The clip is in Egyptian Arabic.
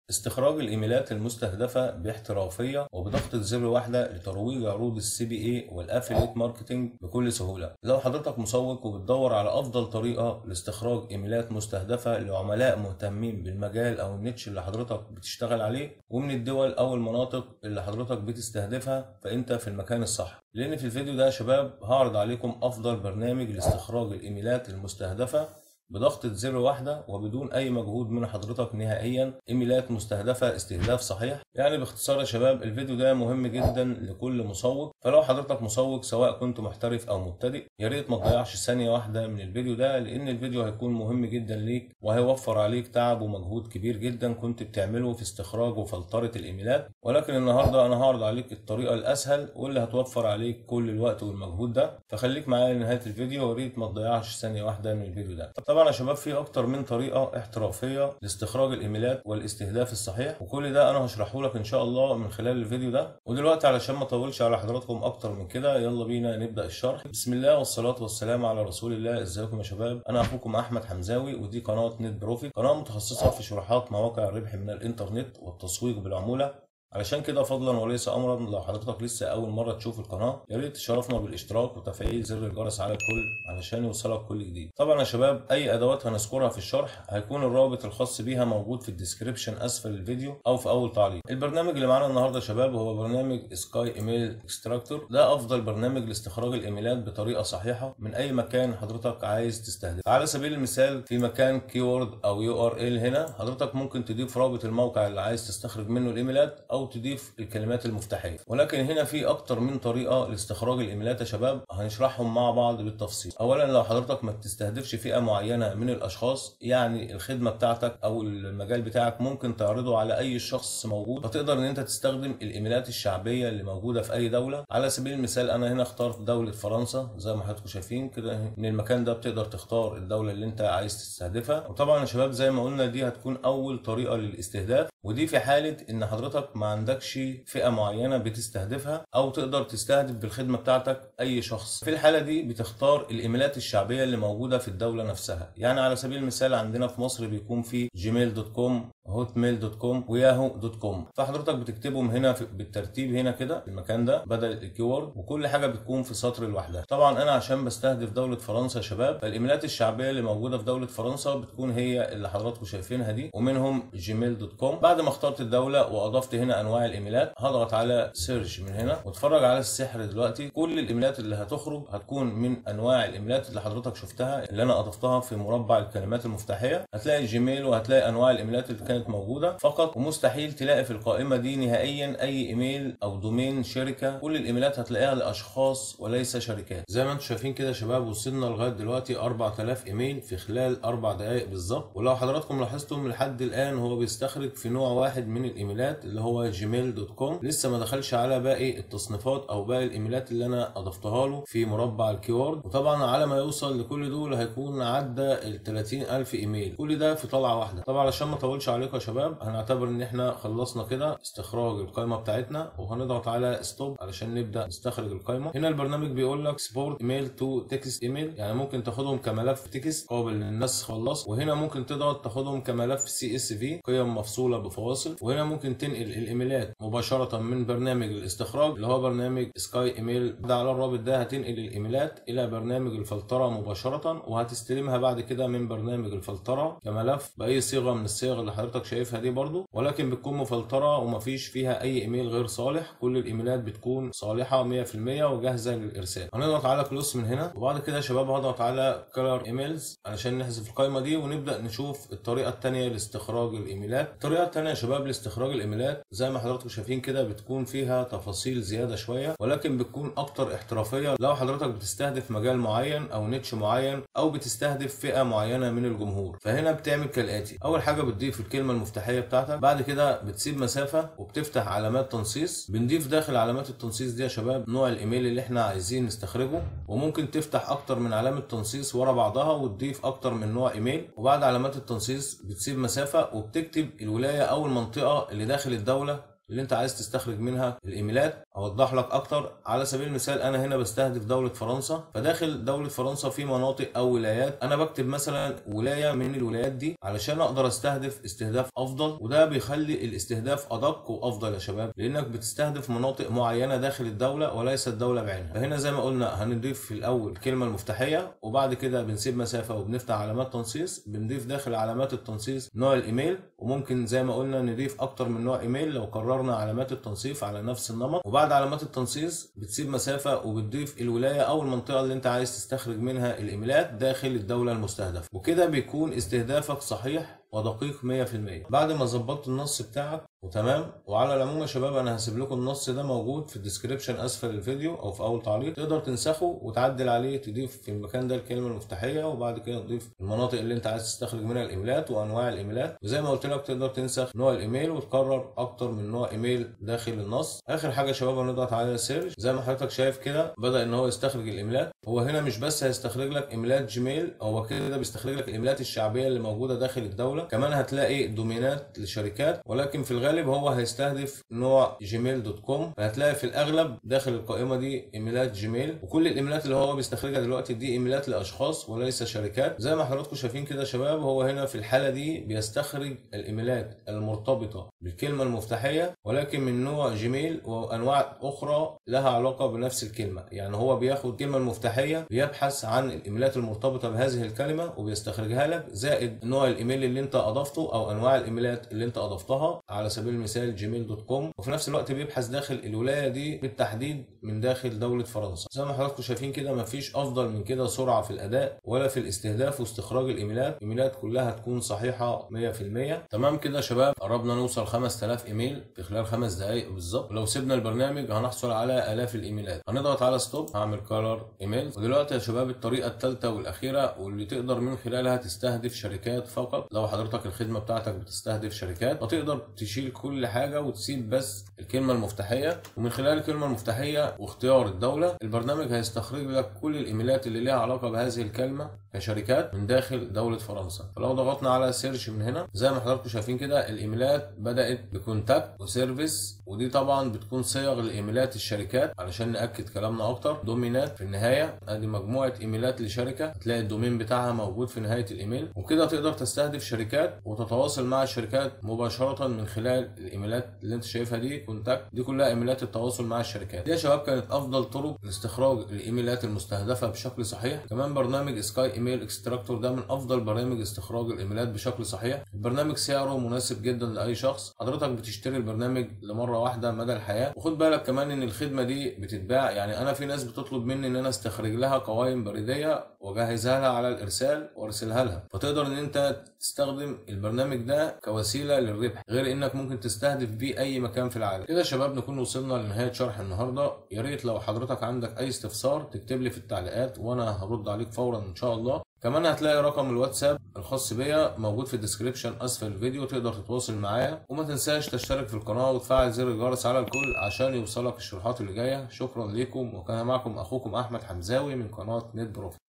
استخراج الايميلات المستهدفه باحترافيه وبضغطه زر واحده لترويج عروض السي بي اي والافيليت ماركتنج بكل سهوله لو حضرتك مسوق وبتدور على افضل طريقه لاستخراج ايميلات مستهدفه لعملاء مهتمين بالمجال او النيتش اللي حضرتك بتشتغل عليه ومن الدول او المناطق اللي حضرتك بتستهدفها فانت في المكان الصح لان في الفيديو ده يا شباب هعرض عليكم افضل برنامج لاستخراج الايميلات المستهدفه بضغطة زر واحدة وبدون أي مجهود من حضرتك نهائيا إيميلات مستهدفة استهداف صحيح يعني باختصار يا شباب الفيديو ده مهم جدا لكل مسوق فلو حضرتك مسوق سواء كنت محترف أو مبتدئ يا ريت ما تضيعش ثانية واحدة من الفيديو ده لأن الفيديو هيكون مهم جدا ليك وهيوفر عليك تعب ومجهود كبير جدا كنت بتعمله في استخراج وفلترة الإيميلات ولكن النهاردة أنا هعرض عليك الطريقة الأسهل واللي هتوفر عليك كل الوقت والمجهود ده فخليك معايا لنهاية الفيديو ويا ريت ما تضيعش ثانية واحدة من الفيديو ده طبعا يا شباب في اكتر من طريقه احترافيه لاستخراج الايميلات والاستهداف الصحيح وكل ده انا هشرحه لك ان شاء الله من خلال الفيديو ده ودلوقتي علشان ما اطولش على حضراتكم اكتر من كده يلا بينا نبدا الشرح بسم الله والصلاه والسلام على رسول الله ازيكم يا شباب انا اخوكم احمد حمزاوي ودي قناه نت بروفيت قناه متخصصه في شروحات مواقع الربح من الانترنت والتسويق بالعموله علشان كده فضلا وليس امرا لو حضرتك لسه اول مره تشوف القناه يا ريت تشرفنا بالاشتراك وتفعيل زر الجرس على الكل علشان يوصلك كل جديد طبعا يا شباب اي ادوات هنذكرها في الشرح هيكون الرابط الخاص بيها موجود في الديسكريبشن اسفل الفيديو او في اول تعليق البرنامج اللي معانا النهارده يا شباب هو برنامج سكاي ايميل اكستراكتور ده افضل برنامج لاستخراج الايميلات بطريقه صحيحه من اي مكان حضرتك عايز تستهدف على سبيل المثال في مكان كيورد او يو ار ال هنا حضرتك ممكن تضيف رابط الموقع اللي عايز تستخرج منه الايميلات او تضيف الكلمات المفتاحيه ولكن هنا في اكتر من طريقه لاستخراج الايميلات يا شباب هنشرحهم مع بعض بالتفصيل اولا لو حضرتك ما بتستهدفش فئه معينه من الاشخاص يعني الخدمه بتاعتك او المجال بتاعك ممكن تعرضه على اي شخص موجود فتقدر ان انت تستخدم الايميلات الشعبيه اللي موجوده في اي دوله على سبيل المثال انا هنا اخترت دوله فرنسا زي ما حضراتكم شايفين كده من المكان ده بتقدر تختار الدوله اللي انت عايز تستهدفها وطبعا يا شباب زي ما قلنا دي هتكون اول طريقه للاستهداف ودي في حاله ان حضرتك ما عندكش فئه معينه بتستهدفها او تقدر تستهدف بالخدمه بتاعتك اي شخص في الحاله دي بتختار الايميلات الشعبيه اللي موجوده في الدوله نفسها يعني على سبيل المثال عندنا في مصر بيكون في جيميل دوت كوم هوت ميل دوت كوم وياهو دوت كوم فحضرتك بتكتبهم هنا في بالترتيب هنا كده في المكان ده بدل الكيورد وكل حاجه بتكون في سطر لوحدها طبعا انا عشان بستهدف دوله فرنسا يا شباب فالايميلات الشعبيه اللي موجوده في دوله فرنسا بتكون هي اللي حضراتكم شايفينها دي ومنهم جيميل دوت كوم بعد ما اخترت الدوله واضفت هنا انواع الايميلات هضغط على سيرش من هنا واتفرج على السحر دلوقتي كل الايميلات اللي هتخرج هتكون من انواع الايميلات اللي حضرتك شفتها اللي انا اضفتها في مربع الكلمات المفتاحيه هتلاقي جيميل وهتلاقي انواع الايميلات اللي كانت موجوده فقط ومستحيل تلاقي في القائمه دي نهائيا اي ايميل او دومين شركه كل الايميلات هتلاقيها لاشخاص وليس شركات زي ما انتم شايفين كده يا شباب وصلنا لغايه دلوقتي 4000 ايميل في خلال اربع دقائق بالظبط ولو حضراتكم لاحظتم لحد الان هو بيستخرج في نوع واحد من الايميلات اللي هو جيميل دوت كوم لسه ما دخلش على باقي التصنيفات او باقي الايميلات اللي انا اضفتها له في مربع الكيورد وطبعا على ما يوصل لكل دول هيكون عدى ال 30000 ايميل كل ده في طلعه واحده طبعا عشان ما اطولش عليكم يا شباب هنعتبر ان احنا خلصنا كده استخراج القائمه بتاعتنا وهنضغط على ستوب علشان نبدا نستخرج القائمه هنا البرنامج بيقول لك سبورت ايميل تو تكست ايميل يعني ممكن تاخدهم كملف تكست قابل للنسخ خلص وهنا ممكن تضغط تاخدهم كملف سي اس في قيم مفصوله بفواصل وهنا ممكن تنقل الايميلات مباشره من برنامج الاستخراج اللي هو برنامج سكاي ايميل ده على الرابط ده هتنقل الايميلات الى برنامج الفلتره مباشره وهتستلمها بعد كده من برنامج الفلتره كملف باي صيغه من الصيغ اللي حضرتك شايفها دي برضو ولكن بتكون مفلتره ومفيش فيها اي ايميل غير صالح كل الايميلات بتكون صالحه 100% وجاهزه للارسال هنضغط على كلوس من هنا وبعد كده يا شباب هضغط على كلر ايميلز علشان نحذف القائمه دي ونبدا نشوف الطريقه الثانيه لاستخراج الايميلات الطريقه الثانيه يا شباب لاستخراج الايميلات زي ما حضراتكم شايفين كده بتكون فيها تفاصيل زياده شويه ولكن بتكون اكتر احترافيه لو حضرتك بتستهدف مجال معين او نيتش معين او بتستهدف فئه معينه من الجمهور فهنا بتعمل كالاتي اول حاجه بتضيف الكلمه المفتاحيه بتاعتك بعد كده بتسيب مسافه وبتفتح علامات تنصيص بنضيف داخل علامات التنصيص دي يا شباب نوع الايميل اللي احنا عايزين نستخرجه وممكن تفتح اكتر من علامه تنصيص ورا بعضها وتضيف اكتر من نوع ايميل وبعد علامات التنصيص بتسيب مسافه وبتكتب الولايه او المنطقه اللي داخل الدوله اللي انت عايز تستخرج منها الايميلات اوضح لك اكتر على سبيل المثال انا هنا بستهدف دوله فرنسا فداخل دوله فرنسا في مناطق او ولايات انا بكتب مثلا ولايه من الولايات دي علشان اقدر استهدف استهداف افضل وده بيخلي الاستهداف ادق وافضل يا شباب لانك بتستهدف مناطق معينه داخل الدوله وليس الدوله بعينها فهنا زي ما قلنا هنضيف في الاول الكلمه المفتاحيه وبعد كده بنسيب مسافه وبنفتح علامات تنصيص بنضيف داخل علامات التنصيص نوع الايميل وممكن زي ما قلنا نضيف اكتر من نوع ايميل لو قررنا علامات التنصيص على نفس النمط وبعد علامات التنصيص بتسيب مسافه وبتضيف الولايه او المنطقه اللي انت عايز تستخرج منها الايميلات داخل الدوله المستهدفه وكده بيكون استهدافك صحيح ودقيق 100% بعد ما ظبطت النص بتاعك وتمام وعلى العموم يا شباب انا هسيب لكم النص ده موجود في الديسكريبشن اسفل الفيديو او في اول تعليق تقدر تنسخه وتعدل عليه تضيف في المكان ده الكلمه المفتاحيه وبعد كده تضيف المناطق اللي انت عايز تستخرج منها الايميلات وانواع الايميلات وزي ما قلت لك تقدر تنسخ نوع الايميل وتكرر اكتر من نوع ايميل داخل النص اخر حاجه يا شباب هنضغط على سيرش زي ما حضرتك شايف كده بدا ان هو يستخرج الايميلات هو هنا مش بس هيستخرج لك ايميلات جيميل هو كده بيستخرج لك الايميلات الشعبيه اللي موجوده داخل الدوله كمان هتلاقي دومينات لشركات ولكن في الغالب هو هيستهدف نوع جيميل دوت كوم فهتلاقي في الاغلب داخل القائمه دي ايميلات جيميل وكل الايميلات اللي هو بيستخرجها دلوقتي دي ايميلات لاشخاص وليس شركات زي ما حضراتكم شايفين كده يا شباب هو هنا في الحاله دي بيستخرج الايميلات المرتبطه بالكلمه المفتاحيه ولكن من نوع جيميل وانواع اخرى لها علاقه بنفس الكلمه يعني هو بياخد الكلمه المفتاحيه بيبحث عن الايميلات المرتبطه بهذه الكلمه وبيستخرجها لك زائد نوع الايميل اللي انت اضفته او انواع الايميلات اللي انت اضفتها على سبيل المثال جيميل دوت كوم وفي نفس الوقت بيبحث داخل الولايه دي بالتحديد من داخل دوله فرنسا زي ما حضراتكم شايفين كده مفيش افضل من كده سرعه في الاداء ولا في الاستهداف واستخراج الايميلات الايميلات كلها تكون صحيحه 100% تمام كده يا شباب قربنا نوصل 5000 ايميل في خلال خمس دقائق بالظبط ولو سيبنا البرنامج هنحصل على الاف الايميلات هنضغط على ستوب هعمل كولر ايميل ودلوقتي يا شباب الطريقه الثالثه والاخيره واللي تقدر من خلالها تستهدف شركات فقط لو حضرتك الخدمه بتاعتك بتستهدف شركات فتقدر تشيل كل حاجه وتسيب بس الكلمه المفتاحيه ومن خلال الكلمه المفتاحيه واختيار الدوله البرنامج هيستخرج لك كل الايميلات اللي ليها علاقه بهذه الكلمه كشركات من داخل دوله فرنسا فلو ضغطنا على سيرش من هنا زي ما حضراتكم شايفين كده الايميلات بدات بكونتاكت وسيرفيس ودي طبعا بتكون صيغ لايميلات الشركات علشان ناكد كلامنا اكتر دومينات في النهايه ادي مجموعه ايميلات لشركه هتلاقي الدومين بتاعها موجود في نهايه الايميل وكده تقدر تستهدف شركات وتتواصل مع الشركات مباشره من خلال الايميلات اللي انت شايفها دي كونتاكت دي كلها ايميلات التواصل مع الشركات دي يا شباب كانت افضل طرق لاستخراج الايميلات المستهدفه بشكل صحيح كمان برنامج سكاي ايميل اكستراكتور ده من افضل برامج استخراج الايميلات بشكل صحيح البرنامج سعره مناسب جدا لاي شخص حضرتك بتشتري البرنامج لمره واحده مدى الحياه وخد بالك كمان ان الخدمه دي بتتباع يعني انا في ناس بتطلب مني ان انا استخرج لها قوائم بريديه واجهزها لها على الارسال وارسلها لها فتقدر ان انت تستخدم البرنامج ده كوسيله للربح غير انك ممكن تستهدف بيه اي مكان في العالم كده يا شباب نكون وصلنا لنهايه شرح النهارده يا ريت لو حضرتك عندك اي استفسار تكتب لي في التعليقات وانا هرد عليك فورا ان شاء الله كمان هتلاقي رقم الواتساب الخاص بيا موجود في الديسكريبشن اسفل الفيديو تقدر تتواصل معايا وما تنساش تشترك في القناه وتفعل زر الجرس على الكل عشان يوصلك الشروحات اللي جايه شكرا ليكم وكان معكم اخوكم احمد حمزاوي من قناه نت بروفيت